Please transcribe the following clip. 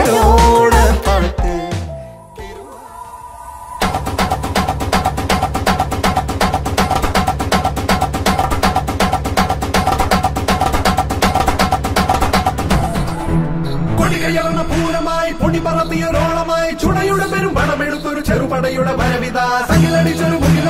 തിരുവോണ പാട്ട് കൊടികയർന്ന പൂരമായി പൊടി പറത്തിയ റോളമായി ചുടയുടെ പെരും പണമെടുത്തൊരു ചെറുപടയുടെ വരവിത സകിലടിച്ചൊരു മുകിൽ